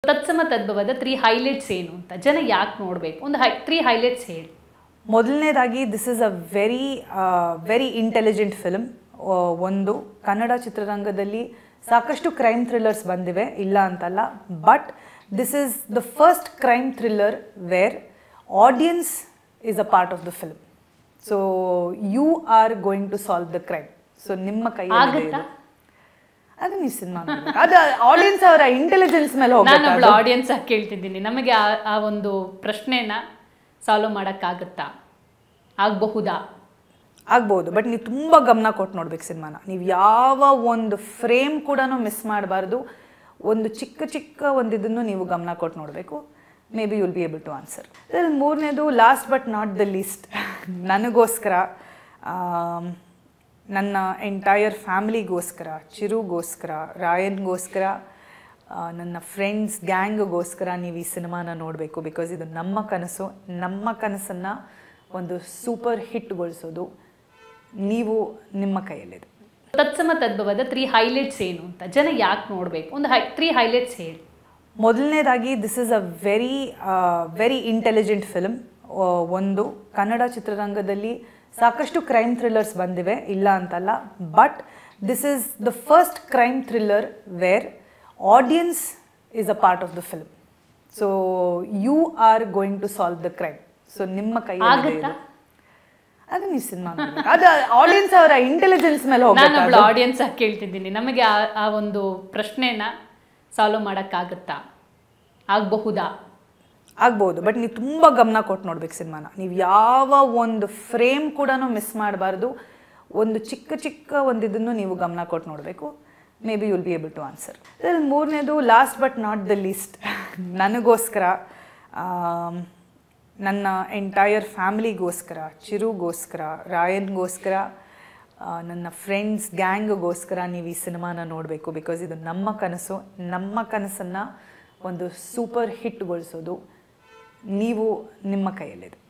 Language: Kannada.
ತತ್ಸಮ ತದ್ಭವದ ತ್ರೀ ಹೈಲೈಟ್ಸ್ ಏನು ಅಂತ ಜನ ಯಾಕೆ ನೋಡಬೇಕು ಒಂದು ಹೈ ತ್ರೀ ಹೈಲೈಟ್ಸ್ ಹೇಳಿ ಮೊದಲನೇದಾಗಿ this is a very very intelligent film ಒಂದು ಕನ್ನಡ ಚಿತ್ರರಂಗದಲ್ಲಿ ಸಾಕಷ್ಟು ಕ್ರೈಮ್ ಥ್ರಿಲ್ಲರ್ಸ್ ಬಂದಿವೆ ಇಲ್ಲ ಅಂತಲ್ಲ but this is the first crime thriller where audience is a part of the film so you are going to solve the crime so ನಿಮ್ಮ ಕೈಯಲ್ಲಿ ಆಗುತ್ತಾ? ಅದು ನೀವು ಸಿನಿಮಾ ಅದು ಆಡಿಯನ್ಸ್ ಅವರ ಇಂಟೆಲಿಜೆನ್ಸ್ ಮೇಲೆ ನಾನು ಹೋಗುತ್ತೆ ಒಬ್ಳು ಆಡಿಯನ್ಸ್ ಆಗಿ ಕೇಳ್ತಿದ್ದೀನಿ ನಮಗೆ ಆ ಆ ಒಂದು ಪ್ರಶ್ನೆನ ಸಾಲ್ವ್ ಮಾಡೋಕ್ಕಾಗುತ್ತಾ ಆಗಬಹುದಾ ಆಗ್ಬೋದು ಬಟ್ ನೀವು ತುಂಬ ಗಮನ ಕೊಟ್ಟು ನೋಡ್ಬೇಕು ಸಿನಿಮಾನ ನೀವು ಯಾವ ಒಂದು ಫ್ರೇಮ್ ಕೂಡ ಮಿಸ್ ಮಾಡಬಾರ್ದು ಒಂದು ಚಿಕ್ಕ ಚಿಕ್ಕ ಒಂದು ಇದನ್ನು ನೀವು ಗಮನ ಕೊಟ್ಟು ನೋಡಬೇಕು maybe you'll be able to answer ಮೂರನೇದು last but not the least ನನಗೋಸ್ಕರ ಆಮ್, ನನ್ನ ಎಂಟೈರ್ ಫ್ಯಾಮ್ಲಿಗೋಸ್ಕರ ಚಿರುಗೋಸ್ಕರ ರಾಯನ್ಗೋಸ್ಕರ ಆ, ನನ್ನ ಫ್ರೆಂಡ್ಸ್ ಗ್ಯಾಂಗ್ಗೋಸ್ಕರ ನೀವು ಈ ಸಿನಿಮಾನ ನೋಡಬೇಕು ಬಿಕಾಸ್ ಇದು ನಮ್ಮ ಕನಸು ನಮ್ಮ ಕನಸನ್ನು ಒಂದು ಸೂಪರ್ ಹಿಟ್ಗೊಳಿಸೋದು ನೀವು ನಿಮ್ಮ ಕೈಯಲ್ಲಿದೆ ತತ್ಸಮ ತದ್ಭವದ ತ್ರೀ ಹೈಲೈಟ್ಸ್ ಏನು ಅಂತ ಜನ ಯಾಕೆ ನೋಡಬೇಕು ಒಂದು ಹೈ ತ್ರೀ ಹೈಲೈಟ್ಸ್ ಹೇಳಿ ಮೊದಲನೇದಾಗಿ this is a very very intelligent film ಒಂದು ಕನ್ನಡ ಚಿತ್ರರಂಗದಲ್ಲಿ ಸಾಕಷ್ಟು ಕ್ರೈಮ್ ಥ್ರಿಲ್ಲರ್ಸ್ ಬಂದಿವೆ ಇಲ್ಲ ಅಂತಲ್ಲ but this is the first crime thriller where audience is a part of the film so you are going to solve the crime so ನಿಮ್ಮ ಕೈಯಲ್ಲಿ ಆಗುತ್ತಾ? ಅದು ನೀವು ಸಿನಿಮಾ ಅದು ಆಡಿಯನ್ಸ್ ಅವರ ಇಂಟೆಲಿಜೆನ್ಸ್ ಮೇಲೆ ನಾನು ಹೋಗುತ್ತೆ ಒಬ್ಳು ಆಡಿಯನ್ಸ್ ಆಗಿ ಕೇಳ್ತಿದ್ದೀನಿ ನಮಗೆ ಆ ಆ ಒಂದು ಪ್ರಶ್ನೆನ ಸಾಲ್ವ್ ಮಾಡೋಕ್ಕಾಗುತ್ತಾ ಆಗಬಹುದಾ ಆಗ್ಬೋದು ಬಟ್ ನೀವು ತುಂಬ ಗಮನ ಕೊಟ್ಟು ನೋಡ್ಬೇಕು ಸಿನಿಮಾನ ನೀವು ಯಾವ ಒಂದು ಫ್ರೇಮ್ ಕೂಡ ಮಿಸ್ ಮಾಡಬಾರ್ದು ಒಂದು ಚಿಕ್ಕ ಚಿಕ್ಕ ಒಂದು ಇದನ್ನು ನೀವು ಗಮನ ಕೊಟ್ಟು ನೋಡಬೇಕು maybe you'll be able to answer ಮೂರನೇದು last but not the least ನನಗೋಸ್ಕರ ಆಮ್, ನನ್ನ ಎಂಟೈರ್ ಫ್ಯಾಮ್ಲಿಗೋಸ್ಕರ ಚಿರುಗೋಸ್ಕರ ರಾಯನ್ಗೋಸ್ಕರ ಆ, ನನ್ನ ಫ್ರೆಂಡ್ಸ್ ಗ್ಯಾಂಗ್ಗೋಸ್ಕರ ನೀವು ಈ ಸಿನಿಮಾನ ನೋಡಬೇಕು ಬಿಕಾಸ್ ಇದು ನಮ್ಮ ಕನಸು ನಮ್ಮ ಕನಸನ್ನು ಒಂದು ಸೂಪರ್ ಹಿಟ್ಗೊಳಿಸೋದು ನೀವು ನಿಮ್ಮ ಕೈಯಲ್ಲಿದೆ